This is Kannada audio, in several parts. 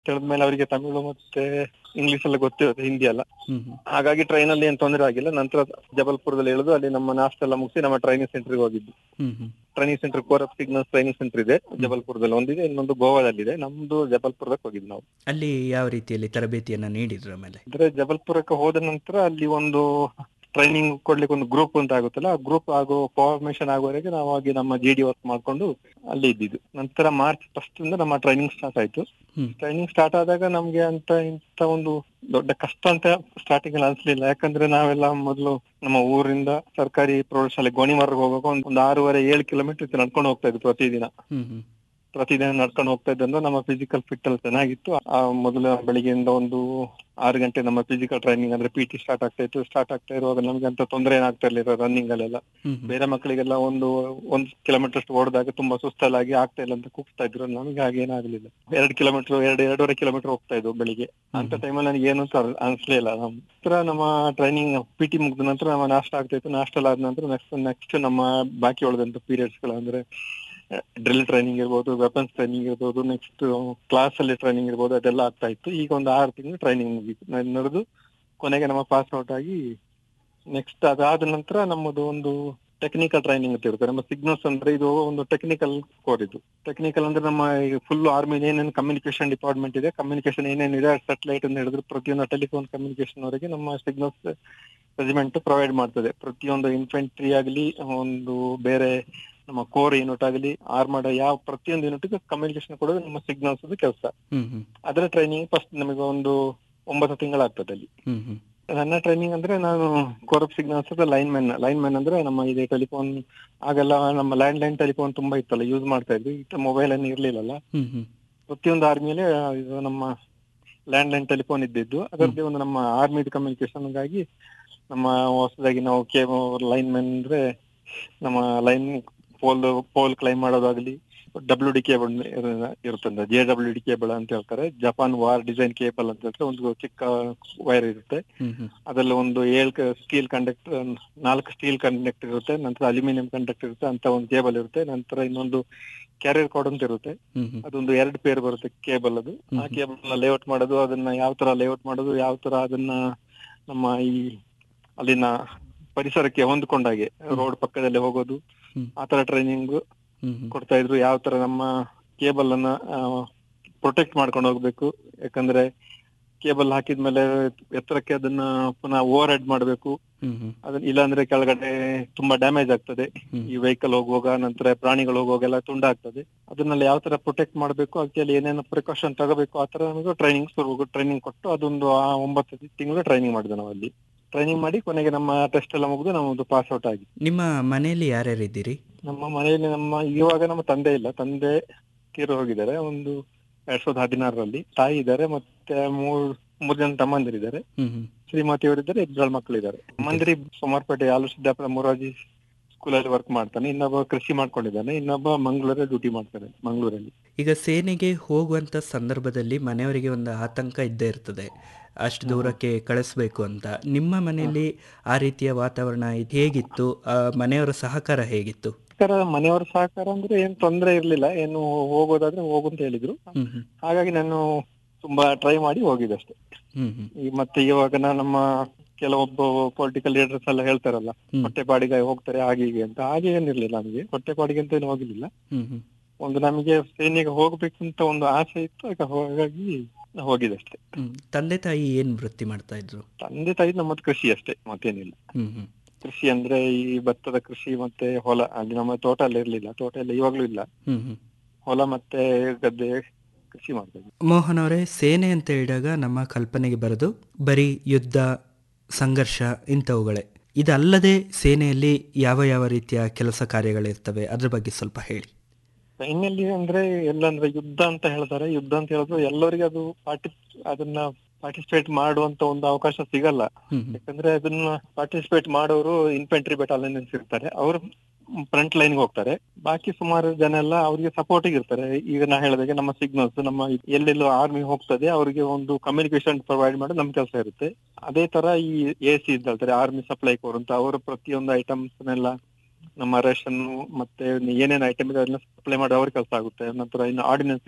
ತಿಳಿದ್ಮೇಲೆ ಅವರಿಗೆ ತಮಿಳು ಮತ್ತೆ ಇಂಗ್ಲಿಷ್ ಎಲ್ಲ ಗೊತ್ತಿರುತ್ತೆ ಹಿಂದಿ ಎಲ್ಲ ಹ್ಮ್ ಹ್ಮ್ ಹಾಗಾಗಿ ಟ್ರೈನ್ ಅಲ್ಲಿ ಏನ್ ತೊಂದರೆ ಆಗಿಲ್ಲ ನಂತರ ಜಬಲ್ಪುರದಲ್ಲಿ ಇಳಿದು ಅಲ್ಲಿ ನಮ್ಮ ನಾಷ್ಟ ಎಲ್ಲ ಮುಗಿಸಿ ನಮ್ಮ ಟ್ರೈನಿಂಗ್ ಸೆಂಟರ್ಗೆ ಹೋಗಿದ್ದು ಹ್ಮ್ ಹ್ಮ್ training centre corps of signals training centre ಇದೆ ಜಬಲ್ಪುರದಲ್ಲಿ ಒಂದಿದೆ ಇನ್ನೊಂದು ಗೋವಾದಲ್ಲಿದೆ ನಮ್ದು ಜಬಲ್ಪುರದಕ್ಕೆ ಹೋಗಿದ್ದು ನಾವು ಅಲ್ಲಿ ಯಾವ ರೀತಿಯಲ್ಲಿ ತರಬೇತಿಯನ್ನ ನೀಡಿದ್ರ ಮೇಲೆ ಅಂದ್ರೆ ಜಬಲ್ಪುರಕ್ಕೆ ಹೋದ ನಂತರ ಅಲ್ಲಿ ಒಂದು ಟ್ರೈನಿಂಗ್ ಕೊಡ್ಲಿಕ್ಕೆ ಒಂದು ಗ್ರೂಪ್ ಅಂತ ಆಗುತ್ತಲ್ಲ ಆ ಗ್ರೂಪ್ ಆಗೋ ಫಾರ್ಮೇಶನ್ ಆಗುವವರೆಗೆ ನಾವು ಆಗಿ ನಮ್ಮ ಜಿ ಡಿ ವರ್ಕ್ ಮಾಡ್ಕೊಂಡು ಅಲ್ಲಿ ಇದ್ದಿದ್ದು ನಂತರ ಮಾರ್ಚ್ ಫಸ್ಟ್ ಇಂದ ನಮ್ಮ ಟ್ರೈನಿಂಗ್ ಸ್ಟಾರ್ಟ್ ಆಯ್ತು ಹ್ಮ್. ಟ್ರೈನಿಂಗ್ ಸ್ಟಾರ್ಟ್ ಆದಾಗ ನಮ್ಗೆ ಅಂತ ಇಂತ ಒಂದು ದೊಡ್ಡ ಕಷ್ಟ ಅಂತ ಸ್ಟಾರ್ಟಿಂಗ್ ಅಲ್ಲಿ ಅನ್ಸ್ಲಿಲ್ಲ ಯಾಕಂದ್ರೆ ನಾವೆಲ್ಲ ಮೊದಲು ನಮ್ಮ ಊರಿಂದ ಸರ್ಕಾರಿ ಪ್ರೌಢಶಾಲೆ ಗೋಣಿಮರ್ಗ್ ಹೋಗುವಾಗ ಒಂದು ಒಂದು ಆರೂವರೆ ಏಳು ಕಿಲೋಮೀಟರ್ ನಡ್ಕೊಂಡು ಹೋಗ್ತಾ ಇದ್ವಿ ಪ್ರತಿದಿನ ಹ್ಮ್ ಹ್ಮ್ ಪ್ರತಿದಿನ ನಡ್ಕೊಂಡು ಹೋಗ್ತಾ ಇದ್ದಂದ್ರೆ ನಮ್ಮ ಫಿಸಿಕಲ್ ಫಿಟ್ ಅಲ್ಲಿ ಚೆನ್ನಾಗಿತ್ತು ಆ ಮೊದಲ ಬೆಳಿಗ್ಗೆಯಿಂದ ಒಂದು ಆರು ಗಂಟೆ ನಮ್ಮ ಫಿಸಿಕಲ್ ಟ್ರೈನಿಂಗ್ ಅಂದ್ರೆ ಪಿ ಟಿ ಸ್ಟಾರ್ಟ್ ಆಗ್ತಾ ಇತ್ತು ಸ್ಟಾರ್ಟ್ ಆಗ್ತಾ ಇರುವಾಗ ನಮ್ಗೆ ಅಂತ ತೊಂದರೆ ಏನಾಗ್ತಾ ಇರ್ಲಿಲ್ಲ ರನ್ನಿಂಗ್ ಅಲ್ಲೆಲ್ಲ ಹ್ಮ್ ಹ್ಮ್ ಬೇರೆ ಮಕ್ಕಳಿಗೆಲ್ಲ ಒಂದು ಒಂದ್ ಕಿಲೋಮೀಟರ್ ಅಷ್ಟು ಓಡಿದಾಗ ತುಂಬಾ ಸುಸ್ತಲಾಗಿ ಆಗ್ತಾ ಇಲ್ಲ ಅಂತ ಕೂಗ್ತಾ ಇದ್ರು ನಮಗೆ ಹಾಗೇನಾಗ್ಲಿಲ್ಲ ಎರಡ್ ಕಿಲೋಮೀಟರ್ ಎರಡು ಎರಡೂವರೆ ಕಿಲೋಮೀಟರ್ ಹೋಗ್ತಾ ಇದ್ವು ಬೆಳಿಗ್ಗೆ ಅಂತ ಟೈಮಲ್ಲಿ ನನಗೆ ಏನು ಅಂತ ಅನ್ಸ್ಲೇ ಇಲ್ಲ ನಂತರ ನಮ್ಮ ಟ್ರೈನಿಂಗ್ ಪಿ ಟಿ ಮುಗಿದ ನಂತರ ನಮ್ಮ ನಾಷ್ಟ ಆಗ್ತಾ ಇತ್ತು ನಾಷ್ಟ ಆದ ನಂತರ ನೆಕ್ಸ್ಟ್ ನೆಕ್ಸ್ಟ್ ನಮ್ಮ ಬಾಕಿ ಉಳಿದಂತ ಪೀರಿಯಡ್ಸ್ ಗಳು ಅಂದ್ರೆ ಡ್ರಿಲ್ ಟ್ರೈನಿಂಗ್ ಇರ್ಬೋದು ವೆಪನ್ಸ್ ಟ್ರೈನಿಂಗ್ ಇರ್ಬೋದು ನೆಕ್ಸ್ಟ್ ಕ್ಲಾಸ್ ಅಲ್ಲಿ ಟ್ರೈನಿಂಗ್ ಇರ್ಬೋದು ಅದೆಲ್ಲ ಆಗ್ತಾ ಇತ್ತು ಈಗ ಒಂದು ಆರು ತಿಂಗಳು ಟ್ರೈನಿಂಗ್ ಮುಗೀತು ನಾನ್ ನಡೆದು ಕೊನೆಗೆ ನಮ್ಮ ಪಾಸ್ ಔಟ್ ಆಗಿ ನೆಕ್ಸ್ಟ್ ಅದಾದ ನಂತರ ನಮ್ಮದು ಒಂದು ಟೆಕ್ನಿಕಲ್ ಟ್ರೈನಿಂಗ್ ಅಂತ ಇರುತ್ತೆ ನಮ್ಮ ಸಿಗ್ನಲ್ಸ್ ಅಂದ್ರೆ ಇದು ಒಂದು ಟೆಕ್ನಿಕಲ್ ಕೋರ್ ಇದು ಟೆಕ್ನಿಕಲ್ ಅಂದ್ರೆ ನಮ್ಮ ಫುಲ್ ಆರ್ಮಿ ಏನೇನು ಕಮ್ಯುನಿಕೇಶನ್ ಡಿಪಾರ್ಟ್ಮೆಂಟ್ ಇದೆ ಕಮ್ಯುನಿಕೇಶನ್ ಏನೇನಿದೆ ಸೆಟಲೈಟ್ ಅಂತ ಹೇಳಿದ್ರೆ ಪ್ರತಿಯೊಂದು ಟೆಲಿಫೋನ್ ಕಮ್ಯುನಿಕೇಶನ್ ವರೆಗೆ ನಮ್ಮ ಸಿಗ್ನಲ್ಸ್ ರೆಜಿಮೆಂಟ್ ಪ್ರೊವೈಡ್ ಮಾಡ್ತದೆ ಪ್ರತಿಯೊಂದು ಇನ್ಫೆಂಟ್ರಿ ಆಗಲಿ ಒಂದು ಬೇರೆ ನಮ್ಮ ಕೋರ್ ಯೂನಿಟ್ ಆಗಲಿ ಆರ್ಮಡ್ ಯಾವ ಪ್ರತಿಯೊಂದು ಯೂನಿಟ್ಗೆ ಕಮ್ಯುನಿಕೇಶನ್ ಕೊಡೋದು ನಮ್ಮ ಸಿಗ್ನಲ್ಸ್ ಕೆಲಸ ಹ್ಮ್ ಹ್ಮ್ ಅದರ ಟ್ರೈನಿಂಗ್ ಫಸ್ಟ್ ನಮಗೆ ಒಂದು ಒಂಬತ್ತು ತಿಂಗಳಾಗ್ತದೆ ಅಲ್ಲಿ ಹ್ಮ್ ಹ್ಮ್ ನನ್ನ ಟ್ರೈನಿಂಗ್ ಅಂದ್ರೆ ನಾನು corps of signals lineman lineman ಅಂದ್ರೆ ನಮ್ಮ ಇದೆ ಟೆಲಿಫೋನ್ ಆಗೆಲ್ಲ ನಮ್ಮ ಲ್ಯಾಂಡ್ ಲೈನ್ ಟೆಲಿಫೋನ್ ತುಂಬಾ ಇತ್ತಲ್ಲ ಯೂಸ್ ಮಾಡ್ತಾ ಇದ್ವಿ ಇತ್ತು ಮೊಬೈಲ್ ಅನ್ನು ಇರ್ಲಿಲ್ಲಲ್ಲ ಹ್ಮ್ ಹ್ಮ್ ಪ್ರತಿಯೊಂದು ಆರ್ಮಿಯಲ್ಲಿ ಇದು ನಮ್ಮ ಲ್ಯಾಂಡ್ ಲೈನ್ ಟೆಲಿಫೋನ್ ಇದ್ದಿದ್ದು ಅದರದ್ದೇ ಒಂದು ನಮ್ಮ ಆರ್ಮಿ ಕಮ್ಯುನಿಕೇಶನ್ ಗಾಗಿ ನಮ್ಮ ಹೊಸದಾಗಿ ನಾವು ಕೇ ಲೈನ್ ಮ್ಯಾನ್ ಅಂದ್ರೆ ನಮ್ಮ ಲೈನ್ ಪೋಲ್ ಪೋಲ್ ಕ್ಲೈಮ್ ಮಾಡೋದಾಗ್ಲಿ ಡಬ್ಲ್ಯೂ ಡಿ ಕೇಬಲ್ ಇರುತ್ತದೆ ಜೆ ಡಬ್ಲ್ಯೂ ಡಿ ಕೇಬಲ್ ಅಂತ ಹೇಳ್ತಾರೆ ಜಪಾನ್ ವಾರ್ ಡಿಸೈನ್ ಕೇಬಲ್ ಅಂತ ಹೇಳ್ತಾರೆ ಒಂದು ಚಿಕ್ಕ ವೈರ್ ಇರುತ್ತೆ ಹ್ಮ್ ಹ್ಮ್ ಅದ್ರಲ್ಲಿ ಒಂದು ಏಳು ಸ್ಟೀಲ್ ಕಂಡಕ್ಟರ್ ನಾಲ್ಕು ಸ್ಟೀಲ್ ಕಂಡಕ್ಟರ್ ಇರುತ್ತೆ ನಂತರ ಅಲ್ಯೂಮಿನಿಯಂ ಕಂಡಕ್ಟರ್ ಇರುತ್ತೆ ಅಂತ ಒಂದು ಕೇಬಲ್ ಇರುತ್ತೆ ನಂತರ ಇನ್ನೊಂದು ಕ್ಯಾರಿಯರ್ ಕಾರ್ಡ್ ಅಂತ ಇರುತ್ತೆ ಹ್ಮ್ ಹ್ಮ್ ಅದೊಂದು ಎರಡು ಪೇರ್ ಬರುತ್ತೆ ಕೇಬಲ್ ಅದು ಆ ಹ್ಮ್. ಕೇಬಲ್ ಲೇಔಟ್ ಮಾಡೋದು ಅದನ್ನ ಯಾವ ತರ ಲೇಔಟ್ ಮಾಡೋದು ಯಾವ ತರ ಅದನ್ನ ನಮ್ಮ ಈ ಅಲ್ಲಿನ ಪರಿಸರಕ್ಕೆ ಹೊಂದ್ಕೊಂಡಾಗೆ ರೋಡ್ ಪಕ್ಕದಲ್ಲಿ ಹೋಗೋದು ಹ್ಮ್. ಆ ತರ ಟ್ರೈನಿಂಗ್ ಹ್ಮ್ ಹ್ಮ್ ಕೊಡ್ತಾ ಇದ್ರು ಯಾವ ತರ ನಮ್ಮ ಕೇಬಲ್ ಅನ್ನ ಪ್ರೊಟೆಕ್ಟ್ ಮಾಡ್ಕೊಂಡು ಹೋಗ್ಬೇಕು ಯಾಕಂದ್ರೆ ಕೇಬಲ್ ಹಾಕಿದ್ಮೇಲೆ ಎತ್ತರಕ್ಕೆ ಅದನ್ನ ಪುನಃ ಓವರ್ ಹೆಡ್ ಮಾಡ್ಬೇಕು ಹ್ಮ್ ಹ್ಮ್ ಅದನ್ನ ಇಲ್ಲಾಂದ್ರೆ ಕೆಳಗಡೆ ತುಂಬಾ ಡ್ಯಾಮೇಜ್ ಆಗ್ತದೆ ಹ್ಮ್. ಈ ವೆಹಿಕಲ್ ಹೋಗುವಾಗ ನಂತರ ಪ್ರಾಣಿಗಳು ಹೋಗುವಾಗ ಎಲ್ಲ ತುಂಡಾಗ್ತದೆ ಅದನ್ನೆಲ್ಲ ಯಾವ ತರ ಪ್ರೊಟೆಕ್ಟ್ ಮಾಡ್ಬೇಕು ಅದಕ್ಕೆ ಏನೇನು ಪ್ರಿಕಾಷನ್ ತಗೋಬೇಕು ಆ ತರ ನಮಗೆ ಟ್ರೈನಿಂಗ್ ಶುರು ಟ್ರೈನಿಂಗ್ ಕೊಟ್ಟು ಅದೊಂದು ಆ ಒಂಬತ್ತು ತಿಂಗಳು ಟ್ರೈನಿಂಗ್ ಮಾಡಿದೆ ನಾವು ಅಲ್ಲಿ ಟ್ರೈನಿಂಗ್ ಮಾಡಿ ಕೊನೆಗೆ ನಮ್ಮ ಟೆಸ್ಟ್ ಎಲ್ಲ ಮುಗಿದು ನಮ್ಮದು ಪಾಸ್ ಔಟ್ ಆಗಿ ನಿಮ್ಮ ಮನೆಯಲ್ಲಿ ಯಾರ್ಯಾರು ಇದ್ದೀರಿ ನಮ್ಮ ಮನೆಯಲ್ಲಿ ನಮ್ಮ ಇವಾಗ ನಮ್ಮ ತಂದೆ ಇಲ್ಲ ತಂದೆ ತೀರು ಹೋಗಿದ್ದಾರೆ ಒಂದು ಎರಡ್ ಸಾವಿರದ ಹದಿನಾರರಲ್ಲಿ ತಾಯಿ ಇದ್ದಾರೆ ಮತ್ತೆ ಮೂರ್ ಮೂರ್ ಜನ ತಮ್ಮಂದಿರಿದ್ದಾರೆ ಹ್ಮ್ ಹ್ಮ್ ಶ್ರೀಮತಿಯವರಿದ್ದಾರೆ ಇಬ್ಬರು ಮಕ್ಕಳಿದ್ದಾರೆ ಮಂದಿರಿ ಸೋಮಾರ್ಪೇಟೆ ಆಲು ಸಿದ್ದಾಪುರ ಮೊರಾರ್ಜಿ ಸ್ಕೂಲಲ್ಲಿ ವರ್ಕ್ ಮಾಡ್ತಾನೆ ಇನ್ನೊಬ್ಬ ಕೃಷಿ ಮಾಡ್ಕೊಂಡಿದ್ದಾನೆ ಇನ್ನೊಬ್ಬ ಮಂಗಳೂರಲ್ಲಿ ಡ್ಯೂಟಿ ಮಾಡ್ತಾನೆ ಮಂಗಳೂರಲ್ಲಿ ಈಗ ಸೇನೆಗೆ ಹೋಗುವಂತ ಸಂದರ್ಭದಲ್ಲಿ ಮನೆಯವರಿಗೆ ಒಂದು ಆತಂಕ ಇದ್ದೇ ಇರ್ತದೆ ಅಷ್ಟು ದೂರಕ್ಕೆ ಕಳಿಸ್ಬೇಕು ಅಂತ ನಿಮ್ಮ ಮನೆಯಲ್ಲಿ ಆ ರೀತಿಯ ವಾತಾವರಣ ಇದ್- ಹೇಗಿತ್ತು ಆ, ಮನೆಯವರ ಸಹಕಾರ ಹೇಗಿತ್ತು ಸಹಕಾರ ಮನೆಯವರ ಸಹಕಾರ ಅಂದ್ರೆ ಏನ್ ತೊಂದರೆ ಇರ್ಲಿಲ್ಲ ಏನು ಹೋಗೋದಾದ್ರೆ ಹೋಗು ಅಂತ ಹೇಳಿದ್ರು ಹ್ಮ್ ಹ್ಮ್ ಹಾಗಾಗಿ ನಾನು ತುಂಬಾ ಟ್ರೈ ಮಾಡಿ ಹೋಗಿದ್ದಷ್ಟೇ ಹ್ಮ್ ಹ್ಮ್ ಈ ಮತ್ತೆ ಇವಾಗ ನಾ- ನಮ್ಮ ಕೆಲವೊಬ್ಬ ಪೊಲಿಟಿಕಲ್ ಲೀಡರ್ಸ್ ಎಲ್ಲ ಹೇಳ್ತಾರಲ್ಲ ಹ್ಮ್. ಹೊಟ್ಟೆಪಾಡಿಗೆ ಹೋಗ್ತಾರೆ ಹಾಗೆ ಹೀಗೆ ಅಂತ ಹಾಗೆ ಏನಿರ್ಲಿಲ್ಲ ನಮಗೆ ಹೊಟ್ಟೆಪಾಡಿಗೆ ಅಂತ ಏನು ಹೋಗಿರ್ಲಿಲ್ಲ ಹ್ಮ್ ಹ್ಮ್ ಒಂದು ನಮಗೆ ಸೇನೆಗೆ ಹೋಗ್ಬೇಕಂತ ಒಂದು ಆಸೆ ಇತ್ತು ಆಗ ಹಾಗಾಗಿ ಹೋಗಿದಷ್ಟೇ ಹ್ಮ್ ತಂದೆ ತಾಯಿ ಏನ್ ವೃತ್ತಿ ಮಾಡ್ತಾ ಇದ್ರು ತಂದೆ ತಾಯಿ ನಮ್ಮದು ಕೃಷಿ ಅಷ್ಟೇ ಮತ್ತೇನಿಲ್ಲ ಹ್ಮ್ ಹ್ಮ್ ಕೃಷಿ ಅಂದ್ರೆ ಈ ಭತ್ತದ ಕೃಷಿ ಮತ್ತೆ ಹೊಲ ಅಲ್ಲಿ ನಮ್ಮ ತೋಟ ಎಲ್ಲ ಇರ್ಲಿಲ್ಲ ತೋಟ ಎಲ್ಲ ಇವಾಗ್ಲೂ ಇಲ್ಲ ಹ್ಮ್ ಹ್ಮ್ ಹೊಲ ಮತ್ತೆ ಗದ್ದೆ ಕೃಷಿ ಮಾಡ್ತೇವೆ ಮೋಹನ್ ಅವರೇ ಸೇನೆ ಅಂತ ಹೇಳಿದಾಗ ನಮ್ಮ ಕಲ್ಪನೆಗೆ ಬರೋದು ಬರೀ ಯುದ್ಧ ಸಂಘರ್ಷ ಇಂಥವುಗಳೇ ಇದಲ್ಲದೆ ಸೇನೆಯಲ್ಲಿ ಯಾವ ಯಾವ ರೀತಿಯ ಕೆಲಸ ಕಾರ್ಯಗಳಿರ್ತವೆ ಅದ್ರ ಬಗ್ಗೆ ಸ್ವಲ್ಪ ಹೇಳಿ ಸೈನ್ಯಲ್ಲಿ ಅಂದ್ರೆ ಎಲ್ಲ ಅಂದ್ರೆ ಯುದ್ಧ ಅಂತ ಹೇಳ್ತಾರೆ ಯುದ್ಧ ಅಂತ ಹೇಳಿದ್ರು ಎಲ್ಲರಿಗೆ ಅದು ಪಾರ್ಟಿ ಅದನ್ನ ಪಾರ್ಟಿಸಿಪೇಟ್ ಮಾಡುವಂತ ಒಂದು ಅವಕಾಶ ಸಿಗಲ್ಲ ಹ್ಮ್ ಹ್ಮ್ ಯಾಕಂದ್ರೆ ಅದನ್ನ ಪಾರ್ಟಿಸಿಪೇಟ್ ಮಾಡೋರು ಇನ್ಫೆಂಟ್ರಿ ಬೆಟಾಲಿಯನ್ಸ್ ಇರ್ತಾರೆ ಅವರು ಫ್ರಂಟ್ ಲೈನ್ ಹೋಗ್ತಾರೆ ಬಾಕಿ ಸುಮಾರು ಜನ ಎಲ್ಲ ಅವರಿಗೆ ಸಪೋರ್ಟಿಗೆ ಇರ್ತಾರೆ ಈಗ ನಾ ಹೇಳಿದಾಗೆ ನಮ್ಮ ಸಿಗ್ನಲ್ಸ್ ನಮ್ಮ ಎಲ್ಲೆಲ್ಲೋ ಆರ್ಮಿ ಹೋಗ್ತದೆ ಅವರಿಗೆ ಒಂದು ಕಮ್ಯುನಿಕೇಶನ್ ಪ್ರೊವೈಡ್ ಮಾಡೋದು ನಮ್ ಕೆಲಸ ಇರುತ್ತೆ ಅದೇ ತರ ಈ ಎ ಸಿ ಅಂತ ಹೇಳ್ತಾರೆ ಆರ್ಮಿ ಸಪ್ಲೈ ಕೋರ್ ಅಂತ ಅವರು ಪ್ರತಿಯೊಂದು ಐಟಮ್ಸ್ನೆಲ್ಲ ನಮ್ಮ ರೇಷನ್ ಮತ್ತೆ ಏನೇನ್ ಐಟಮ್ ಇದೆ ಅದನ್ನ ಸಪ್ಲೈ ಮಾಡೋ ಅವ್ರ ಕೆಲಸ ಆಗುತ್ತೆ ನಂತರ ಇನ್ನು ಆರ್ಡಿನೆನ್ಸ್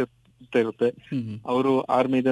ಸುತ್ತ ಇರುತ್ತೆ ಹ್ಮ್ ಅವರು ಆರ್ಮಿ